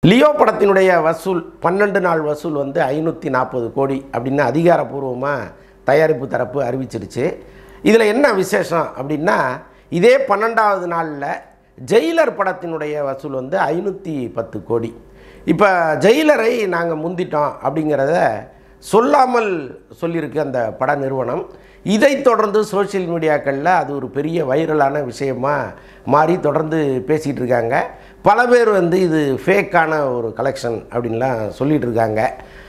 Leo படத்தினுடைய வசூல் பன்னெண்டு நாள் வசூல் வந்து ஐநூற்றி நாற்பது கோடி அப்படின்னு அதிகாரப்பூர்வமாக தயாரிப்பு தரப்பு அறிவிச்சிருச்சு இதில் என்ன விசேஷம் அப்படின்னா இதே பன்னெண்டாவது நாளில் ஜெயிலர் படத்தினுடைய வசூல் வந்து ஐநூற்றி பத்து கோடி இப்போ ஜெயிலரை நாங்கள் முந்திட்டோம் அப்படிங்கிறத சொல்லாமல் சொல்லியிருக்கு அந்த பட நிறுவனம் இதைத் தொடர்ந்து சோஷியல் மீடியாக்களில் அது ஒரு பெரிய வைரலான விஷயமா மாறி தொடர்ந்து பேசிகிட்டு இருக்காங்க பல பேர் வந்து இது ஃபேக்கான ஒரு கலெக்ஷன் அப்படின்லாம் சொல்லிகிட்டு இருக்காங்க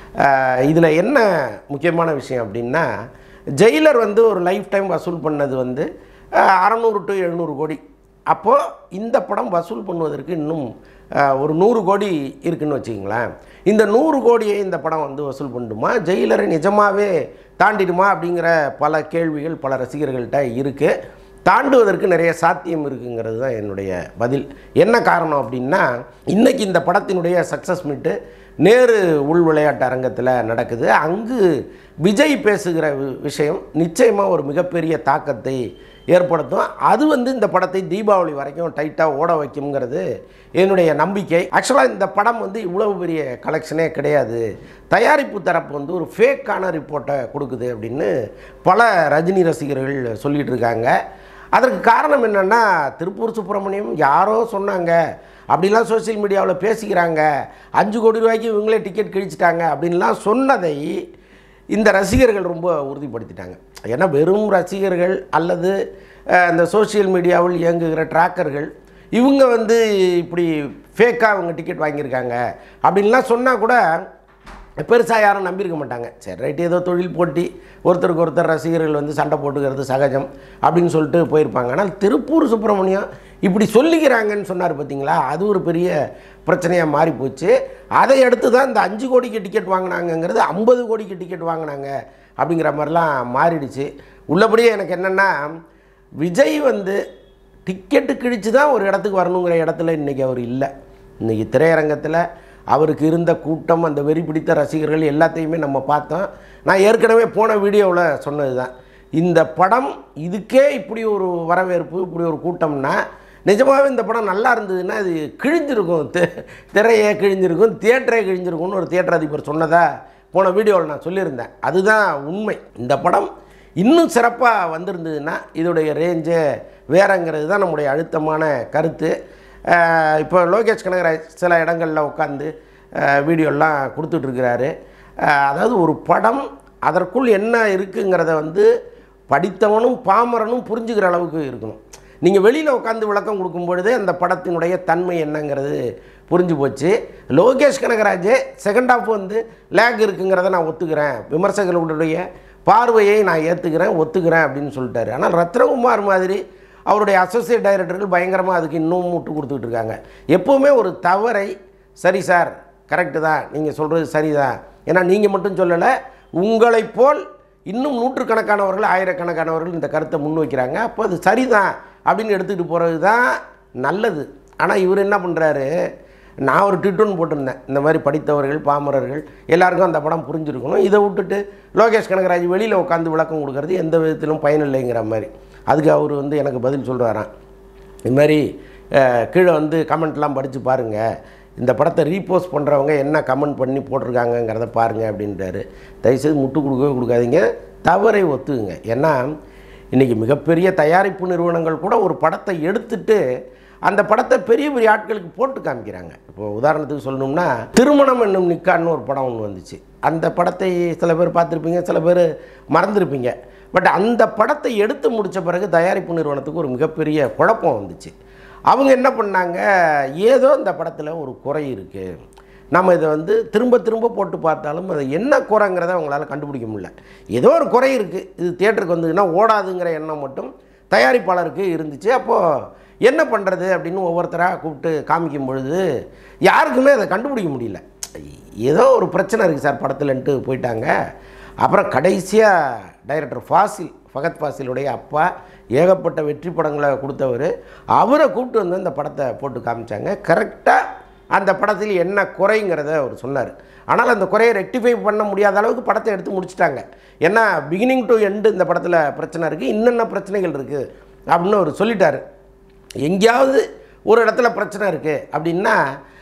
இதில் என்ன முக்கியமான விஷயம் அப்படின்னா ஜெயிலர் வந்து ஒரு லைஃப் டைம் வசூல் பண்ணது வந்து அறநூறு டு எழுநூறு கோடி அப்போது இந்த படம் வசூல் பண்ணுவதற்கு இன்னும் அஹ், ஒரு நூறு கோடி இருக்குன்னு வச்சுக்கிங்களேன் இந்த நூறு கோடியை இந்த படம் வந்து வசூல் பண்ணுமா ஜெயிலரை நிஜமாகவே தாண்டிடுமா அப்படிங்கிற பல கேள்விகள் பல ரசிகர்கள்ட்ட இருக்குது தாண்டுவதற்கு நிறைய சாத்தியம் இருக்குங்கிறது தான் என்னுடைய பதில் என்ன காரணம் அப்படின்னா இன்றைக்கி இந்த படத்தினுடைய சக்ஸஸ் மீட்டு நேரு உள் விளையாட்டு அரங்கத்தில் நடக்குது அங்கு விஜய் பேசுகிற வி- விஷயம் நிச்சயமாக ஒரு மிகப்பெரிய தாக்கத்தை ஏற்படுத்தும் அது வந்து இந்த படத்தை தீபாவளி வரைக்கும் டைட்டாக ஓட வைக்குங்கிறது என்னுடைய நம்பிக்கை ஆக்சுவலாக இந்த படம் வந்து இவ்வளவு பெரிய கலெக்ஷனே கிடையாது தயாரிப்பு தரப்பு வந்து ஒரு ஃபேக்கான ரிப்போர்ட்டை கொடுக்குது அப்படின்னு பல ரஜினி ரசிகர்கள் சொல்லிட்டு இருக்காங்க அதற்கு காரணம் என்னென்னா திருப்பூர் சுப்பிரமணியம் யாரோ சொன்னாங்க அப்படிலாம் சோஷியல் மீடியாவில் பேசிக்கிறாங்க அஞ்சு கோடி ரூபாய்க்கு இவங்களே டிக்கெட் கிழிச்சிட்டாங்க அப்படின்லாம் சொன்னதை இந்த ரசிகர்கள் ரொம்ப உறுதிப்படுத்திட்டாங்க ஏன்னா வெறும் ரசிகர்கள் அல்லது அஹ், இந்த சோஷியல் மீடியாவில் இயங்குகிற ட்ராக்கர்கள் இவங்க வந்து இப்படி ஃபேக்காக அவங்க டிக்கெட் வாங்கியிருக்காங்க அப்படின்லாம் சொன்னால் கூட பெருசாக யாரும் நம்பியிருக்க மாட்டாங்க சரி ரைட் ஏதோ தொழில் போட்டி ஒருத்தருக்கு ஒருத்தர் ரசிகர்கள் வந்து சண்டை போட்டுக்கிறது சகஜம் அப்படின்னு சொல்லிட்டு போயிருப்பாங்க ஆனால் திருப்பூர் சுப்பிரமணியம் இப்படி சொல்லிக்கிறாங்கன்னு சொன்னார் பார்த்தீங்களா அது ஒரு பெரிய பிரச்சனையாக மாறி போச்சு அதை அடுத்து தான் இந்த அஞ்சு கோடிக்கு டிக்கெட் வாங்கினாங்கங்கிறது ஐம்பது கோடிக்கு டிக்கெட் வாங்கினாங்க அப்படிங்கிற மாதிரிலாம் மாறிடுச்சு உள்ளபடியே எனக்கு என்னென்னா விஜய் வந்து டிக்கெட்டு கிழிச்சு தான் ஒரு இடத்துக்கு வரணுங்கிற இடத்துல இன்றைக்கி அவர் இல்லை இன்றைக்கி திரையரங்கத்தில் அவருக்கு இருந்த கூட்டம் அந்த வெறி பிடித்த ரசிகர்கள் எல்லாத்தையுமே நம்ம பார்த்தோம் நான் ஏற்கனவே போன வீடியோவில் சொன்னது தான் இந்த படம் இதுக்கே இப்படி ஒரு வரவேற்பு இப்படி ஒரு கூட்டம்னா நிஜமாகவே இந்த படம் நல்லா இருந்ததுன்னா அது கிழிஞ்சிருக்கும் தெ- திரையே கிழிஞ்சிருக்கும் தியேட்டரே கிழிஞ்சிருக்கும்னு ஒரு தியேட்டர் அதிபர் சொன்னதா போன வீடியோவில் நான் சொல்லியிருந்தேன் அதுதான் உண்மை இந்த படம் இன்னும் சிறப்பாக வந்திருந்ததுன்னா இதோடைய ரேஞ்சு வேறங்கிறது தான் நம்முடைய அழுத்தமான கருத்து அஹ் இப்போ லோகேஷ் கனகராஜ் சில இடங்களில் உட்காந்து வீடியோலாம் கொடுத்துட்ருக்கிறாரு அதாவது ஒரு படம் அதற்குள் என்ன இருக்குங்கிறத வந்து படித்தவனும் பாமரனும் புரிஞ்சுக்கிற அளவுக்கு இருக்கணும் நீங்கள் வெளியில் உட்காந்து விளக்கம் கொடுக்கும் பொழுதே அந்த படத்தினுடைய தன்மை என்னங்கிறது புரிஞ்சு போச்சு லோகேஷ் கனகராஜ் செகண்ட் ஹாஃப் வந்து லேக் இருக்குங்கிறத நான் ஒத்துக்கிறேன் விமர்சகர்களுடைய பார்வையை நான் ஏற்றுக்கிறேன் ஒத்துக்கிறேன் அப்படின்னு சொல்லிட்டாரு ஆனால் ரத்னகுமார் மாதிரி அவருடைய அசோசியேட் டைரக்டர்கள் பயங்கரமாக அதுக்கு இன்னும் முட்டு கொடுத்துக்கிட்டு இருக்காங்க எப்போவுமே ஒரு தவறை சரி சார் கரெக்டு தான் நீங்கள் சொல்கிறது சரிதான் ஏன்னா நீங்கள் மட்டும் சொல்லலை உங்களைப் போல் இன்னும் நூற்றுக்கணக்கானவர்கள் ஆயிரக்கணக்கானவர்கள் இந்த கருத்தை முன்வைக்கிறாங்க அப்போ அது சரிதான் அப்படின்னு எடுத்துக்கிட்டு போகிறது தான் நல்லது ஆனால் இவர் என்ன பண்ணுறாரு நான் ஒரு ட்விட்டர்னு போட்டிருந்தேன் இந்த மாதிரி படித்தவர்கள் பாமரர்கள் எல்லாருக்கும் அந்த படம் புரிஞ்சிருக்கணும் இதை விட்டுட்டு லோகேஷ் கனகராஜ் வெளியில் உட்காந்து விளக்கம் கொடுக்கறது எந்த விதத்திலும் பயனில்லைங்கிற மாதிரி அதுக்கு அவர் வந்து எனக்கு பதில் சொல்கிறாராம் இது மாதிரி அஹ், கீழே வந்து கமெண்ட்லாம் படித்து பாருங்கள் இந்த படத்தை ரீபோஸ்ட் பண்ணுறவங்க என்ன கமெண்ட் பண்ணி போட்டிருக்காங்கங்கிறத பாருங்கள் அப்படின்றாரு தயவுசெய்து முட்டு கொடுக்கவே கொடுக்காதீங்க தவறை ஒத்துக்குங்க ஏன்னா இன்றைக்கி மிகப்பெரிய தயாரிப்பு நிறுவனங்கள் கூட ஒரு படத்தை எடுத்துட்டு அந்த படத்தை பெரிய பெரிய ஆட்களுக்கு போட்டு காமிக்கிறாங்க இப்போ உதாரணத்துக்கு சொல்லணும்னா திருமணம் என்னும் நிக்கான்னு ஒரு படம் ஒன்று வந்துச்சு அந்த படத்தை சில பேர் பார்த்துருப்பீங்க சில பேர் மறந்துருப்பீங்க பட் அந்த படத்தை எடுத்து முடித்த பிறகு தயாரிப்பு நிறுவனத்துக்கு ஒரு மிகப்பெரிய குழப்பம் வந்துச்சு அவங்க என்ன பண்ணாங்க ஏதோ இந்த படத்தில் ஒரு குறை இருக்குது நம்ம இதை வந்து திரும்ப திரும்ப போட்டு பார்த்தாலும் அது என்ன குறைங்கிறத அவங்களால கண்டுபிடிக்க முடியல ஏதோ ஒரு குறை இருக்குது இது தியேட்டருக்கு வந்ததுன்னா ஓடாதுங்கிற எண்ணம் மட்டும் தயாரிப்பாளருக்கு இருந்துச்சு அப்போது என்ன பண்ணுறது அப்படின்னு ஒவ்வொருத்தராக கூப்பிட்டு காமிக்கும் பொழுது யாருக்குமே அதை கண்டுபிடிக்க முடியல ஏதோ ஒரு பிரச்சனை இருக்குது சார் படத்துலன்ட்டு போயிட்டாங்க அப்புறம் கடைசியாக டைரக்டர் ஃபாசில் ஃபகத் ஃபாசிலுடைய அப்பா ஏகப்பட்ட வெற்றி படங்களை கொடுத்தவர் அவரை கூப்பிட்டு வந்து அந்த படத்தை போட்டு காமிச்சாங்க கரெக்டாக அந்த படத்தில் என்ன குறைங்கிறத அவர் சொன்னார் ஆனால் அந்த குறையை ரெக்டிஃபை பண்ண முடியாத அளவுக்கு படத்தை எடுத்து முடிச்சிட்டாங்க ஏன்னா பிகினிங் டு எண்டு இந்த படத்தில் பிரச்சனை இருக்குது இன்னென்ன பிரச்சனைகள் இருக்குது அப்படின்னு அவர் சொல்லிட்டார் எங்கேயாவது ஒரு இடத்துல பிரச்சனை இருக்குது அப்படின்னா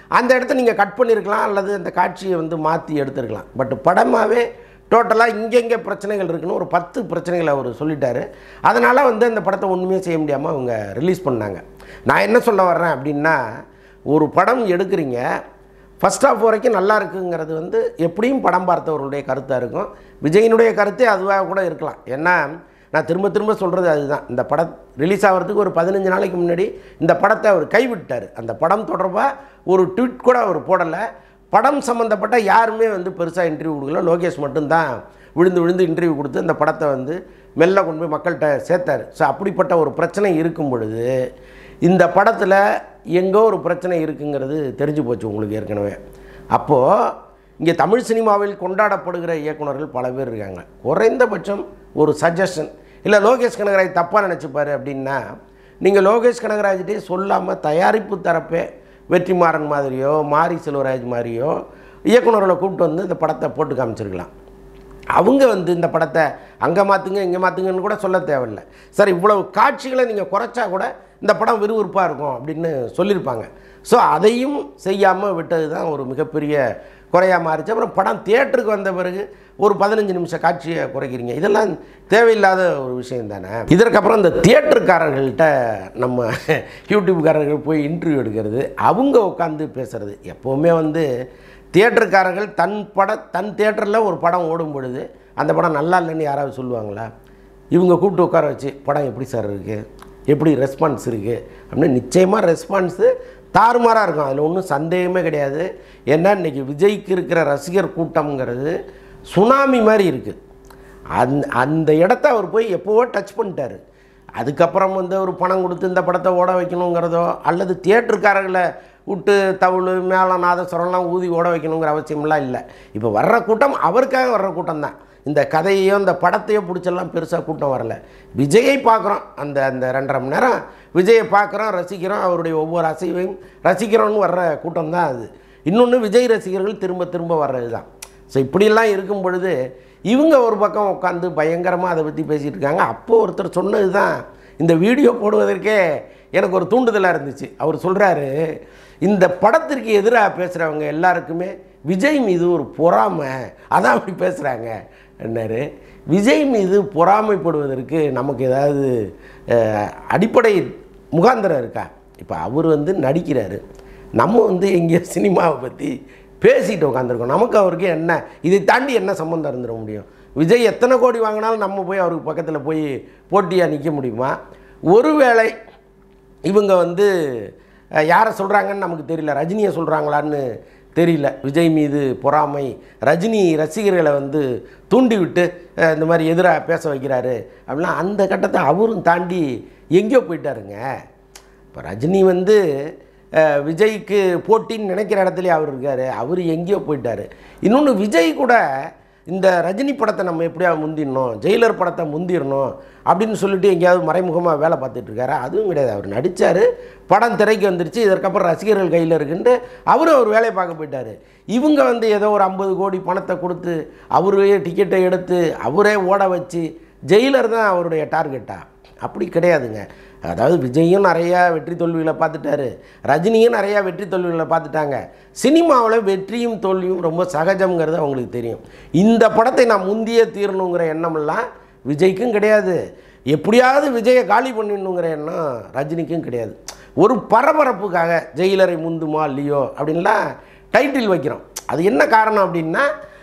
அந்த இடத்த நீங்கள் கட் பண்ணியிருக்கலாம் அல்லது அந்த காட்சியை வந்து மாற்றி எடுத்துருக்கலாம் பட் படமாகவே டோட்டலாக இங்கெங்கே பிரச்சனைகள் இருக்குன்னு ஒரு பத்து பிரச்சனைகள் அவர் சொல்லிட்டாரு அதனால் வந்து அந்த படத்தை ஒன்றுமே செய்ய முடியாமல் அவங்க ரிலீஸ் பண்ணாங்க நான் என்ன சொல்ல வர்றேன் அப்படின்னா ஒரு படம் எடுக்கிறீங்க ஃபஸ்ட் ஆஃப் வரைக்கும் நல்லா இருக்குங்கிறது வந்து எப்படியும் படம் பார்த்தவர்களுடைய கருத்தாக இருக்கும் விஜயினுடைய கருத்தே அதுவாக கூட இருக்கலாம் ஏன்னா நான் திரும்ப திரும்ப சொல்கிறது அதுதான் இந்த படம் ரிலீஸ் ஆகிறதுக்கு ஒரு பதினஞ்சு நாளைக்கு முன்னாடி இந்த படத்தை அவர் கைவிட்டார் அந்த படம் தொடர்பாக ஒரு ட்வீட் கூட அவர் போடலை படம் சம்மந்தப்பட்ட யாருமே வந்து பெருசாக இன்டர்வியூ கொடுக்கல லோகேஷ் மட்டும்தான் விழுந்து விழுந்து இன்டர்வியூ கொடுத்து இந்த படத்தை வந்து மெல்ல கொண்டு போய் மக்கள்கிட்ட சேர்த்தாரு ஸோ அப்படிப்பட்ட ஒரு பிரச்சனை இருக்கும் பொழுது இந்த படத்தில் எங்கோ ஒரு பிரச்சனை இருக்குங்கிறது தெரிஞ்சு போச்சு உங்களுக்கு ஏற்கனவே அப்போது இங்கே தமிழ் சினிமாவில் கொண்டாடப்படுகிற இயக்குனர்கள் பல பேர் இருக்காங்க குறைந்தபட்சம் ஒரு சஜஷன் இல்லை லோகேஷ் கனகராஜ் தப்பாக நினச்சிப்பாரு அப்படின்னா நீங்கள் லோகேஷ் கனகராஜ்கிட்டே சொல்லாமல் தயாரிப்பு தரப்பே வெற்றிமாறன் மாதிரியோ மாரி செல்வராஜ் மாதிரியோ இயக்குனர்களை கூப்பிட்டு வந்து இந்த படத்தை போட்டு காமிச்சிருக்கலாம் அவங்க வந்து இந்த படத்தை அங்கே மாற்றுங்க இங்கே மாற்றுங்கன்னு கூட சொல்ல தேவையில்லை சார் இவ்வளவு காட்சிகளை நீங்கள் குறைச்சா கூட இந்த படம் விறுவிறுப்பாக இருக்கும் அப்படின்னு சொல்லியிருப்பாங்க ஸோ அதையும் செய்யாமல் விட்டது தான் ஒரு மிகப்பெரிய குறையாக மாறிச்சு அப்புறம் படம் தியேட்டருக்கு வந்த பிறகு ஒரு பதினஞ்சு நிமிஷம் காட்சியை குறைக்கிறீங்க இதெல்லாம் தேவையில்லாத ஒரு விஷயம் தானே இதற்கப்புறம் இந்த தியேட்டருக்காரர்கள்ட்ட நம்ம யூடியூப்காரர்கள் போய் இன்டர்வியூ எடுக்கிறது அவங்க உட்காந்து பேசுகிறது எப்போவுமே வந்து தியேட்டருக்காரர்கள் தன் பட தன் தியேட்டரில் ஒரு படம் ஓடும் பொழுது அந்த படம் நல்லா இல்லைன்னு யாராவது சொல்லுவாங்களா இவங்க கூப்பிட்டு உட்கார வச்சு படம் எப்படி சார் இருக்குது எப்படி ரெஸ்பான்ஸ் இருக்குது அப்படின்னு நிச்சயமாக ரெஸ்பான்ஸு தாறுமாறாக இருக்கும் அதில் ஒன்றும் சந்தேகமே கிடையாது ஏன்னா இன்றைக்கி விஜய்க்கு இருக்கிற ரசிகர் கூட்டம்ங்கிறது சுனாமி மாதிரி இருக்குது அந் அந்த இடத்த அவர் போய் எப்போவோ டச் பண்ணிட்டாரு அதுக்கப்புறம் வந்து ஒரு பணம் கொடுத்து இந்த படத்தை ஓட வைக்கணுங்கிறதோ அல்லது தியேட்டருக்காரர்களை விட்டு தவுள் மேளம் நாதஸ்வரம்லாம் ஊதி ஓட வைக்கணுங்கிற அவசியம்லாம் இல்லை இப்போ வர்ற கூட்டம் அவருக்காக வர்ற கூட்டம் தான் இந்த கதையையோ இந்த படத்தையோ பிடிச்செல்லாம் பெருசாக கூட்டம் வரல விஜயை பார்க்குறோம் அந்த அந்த ரெண்டரை மணி நேரம் விஜயை பார்க்குறோம் ரசிக்கிறோம் அவருடைய ஒவ்வொரு அசைவையும் ரசிக்கிறோன்னு வர்ற கூட்டம் தான் அது இன்னொன்று விஜய் ரசிகர்கள் திரும்ப திரும்ப வர்றது தான் ஸோ இப்படியெல்லாம் இருக்கும் பொழுது இவங்க ஒரு பக்கம் உட்காந்து பயங்கரமாக அதை பற்றி பேசிகிட்டு இருக்காங்க அப்போது ஒருத்தர் சொன்னது தான் இந்த வீடியோ போடுவதற்கே எனக்கு ஒரு தூண்டுதலாக இருந்துச்சு அவர் சொல்கிறாரு இந்த படத்திற்கு எதிராக பேசுகிறவங்க எல்லாருக்குமே விஜய் மீது ஒரு பொறாமை அதான் அப்படி பேசுகிறாங்க என்னாரு விஜய் மீது பொறாமைப்படுவதற்கு நமக்கு ஏதாவது அஹ், அடிப்படை முகாந்திரம் இருக்கா இப்போ அவர் வந்து நடிக்கிறாரு நம்ம வந்து எங்கேயோ சினிமாவை பற்றி பேசிட்டு உட்காந்துருக்கோம் நமக்கு அவருக்கு என்ன இதை தாண்டி என்ன சம்மந்தம் இருந்துட முடியும் விஜய் எத்தனை கோடி வாங்கினாலும் நம்ம போய் அவருக்கு பக்கத்தில் போய் போட்டியாக நிற்க முடியுமா ஒருவேளை இவங்க வந்து அஹ், யாரை சொல்கிறாங்கன்னு நமக்கு தெரியல ரஜினியை சொல்கிறாங்களான்னு தெரியல விஜய் மீது பொறாமை ரஜினி ரசிகர்களை வந்து தூண்டி விட்டு அஹ், இந்த மாதிரி எதிராக பேச வைக்கிறாரு அப்படிலாம் அந்த கட்டத்தை அவரும் தாண்டி எங்கேயோ போயிட்டாருங்க இப்போ ரஜினி வந்து அஹ், விஜய்க்கு போட்டின்னு நினைக்கிற இடத்துலயே அவர் இருக்கார் அவர் எங்கேயோ போயிட்டார் இன்னொன்று விஜய் கூட இந்த ரஜினி படத்தை நம்ம எப்படியாவது முந்திடணும் ஜெயிலர் படத்தை முந்திடணும் அப்படின்னு சொல்லிட்டு எங்கேயாவது மறைமுகமாக வேலை பார்த்துட்டு இருக்காரு அதுவும் கிடையாது அவர் நடித்தார் படம் திரைக்கு வந்துருச்சு இதற்கப்புறம் ரசிகர்கள் கையில் இருக்குன்ட்டு அவரும் அவர் வேலையை பார்க்க போயிட்டார் இவங்க வந்து ஏதோ ஒரு ஐம்பது கோடி பணத்தை கொடுத்து அவரே டிக்கெட்டை எடுத்து அவரே ஓட வச்சு ஜெயிலர் தான் அவருடைய டார்கெட்டா அப்படி கிடையாதுங்க அதாவது விஜயும் நிறையா வெற்றி தோல்விகளை பார்த்துட்டாரு ரஜினியும் நிறையா வெற்றி தோல்விகளை பார்த்துட்டாங்க சினிமாவில் வெற்றியும் தோல்வியும் ரொம்ப சகஜம்ங்கிறது அவங்களுக்கு தெரியும் இந்த படத்தை நான் முந்தியே தீரணுங்கிற எண்ணமெல்லாம் விஜய்க்கும் கிடையாது எப்படியாவது விஜயை காலி பண்ணிடணுங்கிற எண்ணம் ரஜினிக்கும் கிடையாது ஒரு பரபரப்புக்காக ஜெயிலரை முந்துமா இல்லையோ அப்படின்லாம் டைட்டில் வைக்கிறோம் அது என்ன காரணம் அப்படின்னா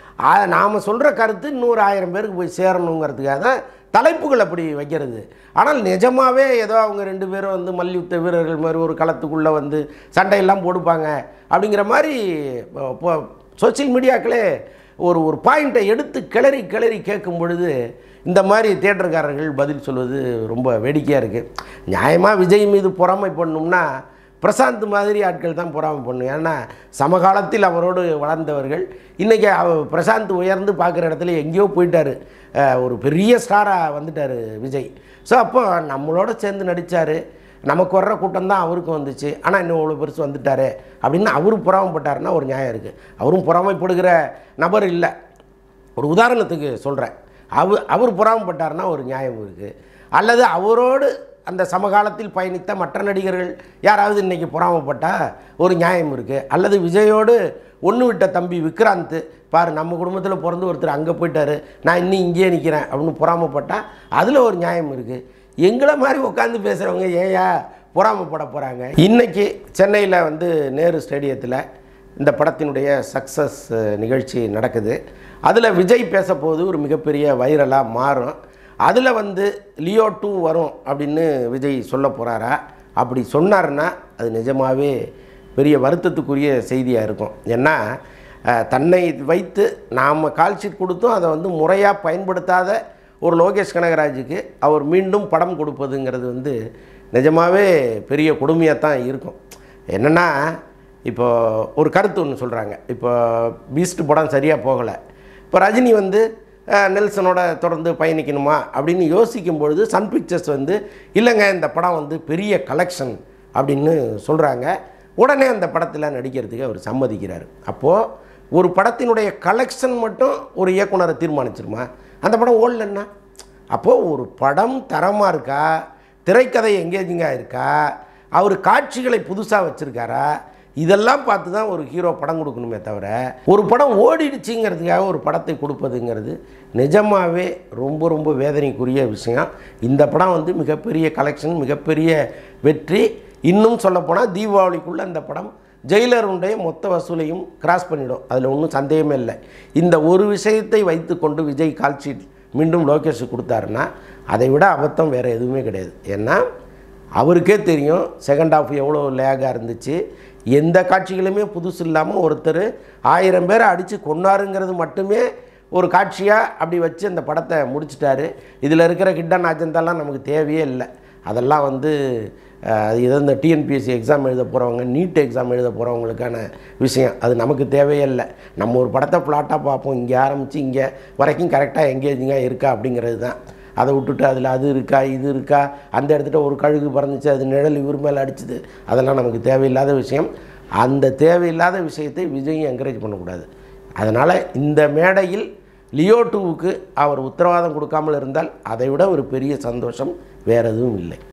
நாம் சொல்கிற கருத்து இன்னொரு ஆயிரம் பேருக்கு போய் சேரணுங்கிறதுக்காக தான் தலைப்புகள் அப்படி வைக்கிறது ஆனால் நிஜமாகவே ஏதோ அவங்க ரெண்டு பேரும் வந்து மல்யுத்த வீரர்கள் மாதிரி ஒரு களத்துக்குள்ளே வந்து சண்டையெல்லாம் போடுப்பாங்க அப்படிங்கிற மாதிரி இப்போ சோசியல் மீடியாக்களே ஒரு ஒரு பாயிண்ட்டை எடுத்து கிளறி கிளறி கேட்கும் பொழுது இந்த மாதிரி தியேட்டர்காரர்கள் பதில் சொல்வது ரொம்ப வேடிக்கையாக இருக்குது நியாயமாக விஜய் மீது பொறாமை பண்ணணும்னா பிரசாந்த் மாதிரி ஆட்கள் தான் பொறாமை பண்ணும் ஏன்னா சமகாலத்தில் அவரோடு வளர்ந்தவர்கள் இன்றைக்கி அவ பிரசாந்த் உயர்ந்து பார்க்குற இடத்துல எங்கேயோ போயிட்டார் ஒரு பெரிய ஸ்டாராக வந்துட்டார் விஜய் ஸோ அப்போ நம்மளோட சேர்ந்து நடித்தார் நமக்கு வர்ற கூட்டம் தான் அவருக்கும் வந்துச்சு ஆனால் இன்னும் இவ்வளோ பெருசு வந்துட்டாரு அப்படின்னு அவரு பொறாமைப்பட்டாருன்னா ஒரு நியாயம் இருக்குது அவரும் பொறாமைப்படுகிற நபர் இல்லை ஒரு உதாரணத்துக்கு சொல்கிறேன் அவர் அவர் பொறாமப்பட்டார்னா ஒரு நியாயம் இருக்குது அல்லது அவரோடு அந்த சமகாலத்தில் பயணித்த மற்ற நடிகர்கள் யாராவது இன்னைக்கு பொறாமப்பட்டா ஒரு நியாயம் இருக்குது அல்லது விஜயோடு ஒன்று விட்ட தம்பி விக்ராந்த் பாரு நம்ம குடும்பத்தில் பிறந்து ஒருத்தர் அங்கே போயிட்டாரு நான் இன்னும் இங்கேயே நிற்கிறேன் அப்படின்னு பொறாமப்பட்டா அதில் ஒரு நியாயம் இருக்குது எங்களை மாதிரி உட்காந்து பேசுகிறவங்க ஏயா பொறாமப்பட போகிறாங்க இன்னைக்கு சென்னையில் வந்து நேரு ஸ்டேடியத்தில் இந்த படத்தினுடைய சக்ஸஸ் நிகழ்ச்சி நடக்குது அதில் விஜய் பேச ஒரு மிகப்பெரிய வைரலாக மாறும் அதில் வந்து லியோ டூ வரும் அப்படின்னு விஜய் சொல்ல போகிறாரா அப்படி சொன்னாருன்னா அது நிஜமாகவே பெரிய வருத்தத்துக்குரிய செய்தியாக இருக்கும் ஏன்னா அஹ், தன்னை வைத்து நாம் கால்ஷீட் கொடுத்தும் அதை வந்து முறையாக பயன்படுத்தாத ஒரு லோகேஷ் கனகராஜுக்கு அவர் மீண்டும் படம் கொடுப்பதுங்கிறது வந்து நிஜமாகவே பெரிய கொடுமையாக தான் இருக்கும் என்னென்னா இப்போ ஒரு கருத்து ஒன்று சொல்கிறாங்க இப்போ பீஸ்ட் படம் சரியாக போகலை இப்போ ரஜினி வந்து அஹ், நெல்சனோட தொடர்ந்து பயணிக்கணுமா அப்படின்னு யோசிக்கும் பொழுது சன் பிக்சர்ஸ் வந்து இல்லைங்க இந்த படம் வந்து பெரிய கலெக்ஷன் அப்படின்னு சொல்கிறாங்க உடனே அந்த படத்தில் நடிக்கிறதுக்கு அவர் சம்மதிக்கிறார் அப்போது ஒரு படத்தினுடைய கலெக்ஷன் மட்டும் ஒரு இயக்குனரை தீர்மானிச்சிருமா அந்த படம் ஓடலன்னா அப்போது ஒரு படம் தரமாக இருக்கா திரைக்கதை எங்கேஜிங்காக இருக்கா அவர் காட்சிகளை புதுசாக வச்சுருக்காரா இதெல்லாம் பார்த்து தான் ஒரு ஹீரோ படம் கொடுக்கணுமே தவிர ஒரு படம் ஓடிடுச்சுங்கிறதுக்காக ஒரு படத்தை கொடுப்பதுங்கிறது நிஜமாகவே ரொம்ப ரொம்ப வேதனைக்குரிய விஷயம் இந்த படம் வந்து மிகப்பெரிய கலெக்ஷன் மிகப்பெரிய வெற்றி இன்னும் சொல்லப்போனால் தீபாவளிக்குள்ளே அந்த படம் ஜெயிலருடைய மொத்த வசூலையும் கிராஸ் பண்ணிடும் அதில் ஒன்றும் சந்தேகமே இல்லை இந்த ஒரு விஷயத்தை வைத்துக்கொண்டு விஜய் கால்ஷீட் மீண்டும் லோகேஷ் கொடுத்தாருன்னா அதை விட அபத்தம் வேறு எதுவுமே கிடையாது ஏன்னா அவருக்கே தெரியும் செகண்ட் ஹாஃப் எவ்வளோ லேகாக இருந்துச்சு எந்த காட்சிகளுமே புதுசு இல்லாமல் ஒருத்தர் ஆயிரம் பேரை அடித்து கொண்டாருங்கிறது மட்டுமே ஒரு காட்சியாக அப்படி வச்சு அந்த படத்தை முடிச்சிட்டாரு இதில் இருக்கிற கிட்டன் அஜந்தாலாம் நமக்கு தேவையே இல்லை அதெல்லாம் வந்து அஹ், இது இந்த டிஎன்பிஎஸ்சி எக்ஸாம் எழுத போகிறவங்க நீட் எக்ஸாம் எழுத போகிறவங்களுக்கான விஷயம் அது நமக்கு தேவையே இல்லை நம்ம ஒரு படத்தை ஃப்ளாட்டாக பார்ப்போம் இங்கே ஆரம்பித்து இங்கே வரைக்கும் கரெக்டாக எங்கேஜிங்காக இருக்கா அப்படிங்கிறது தான் அதை விட்டுட்டு அதில் அது இருக்கா இது இருக்கா அந்த இடத்துல ஒரு கழுகு பறந்துச்சு அது நிழல் இவர் மேலே அடிச்சுது அதெல்லாம் நமக்கு தேவையில்லாத விஷயம் அந்த தேவையில்லாத விஷயத்தை விஜயும் என்கரேஜ் பண்ணக்கூடாது அதனால் இந்த மேடையில் லியோ டூவுக்கு அவர் உத்தரவாதம் கொடுக்காமல் இருந்தால் அதை விட ஒரு பெரிய சந்தோஷம் வேறு எதுவும் இல்லை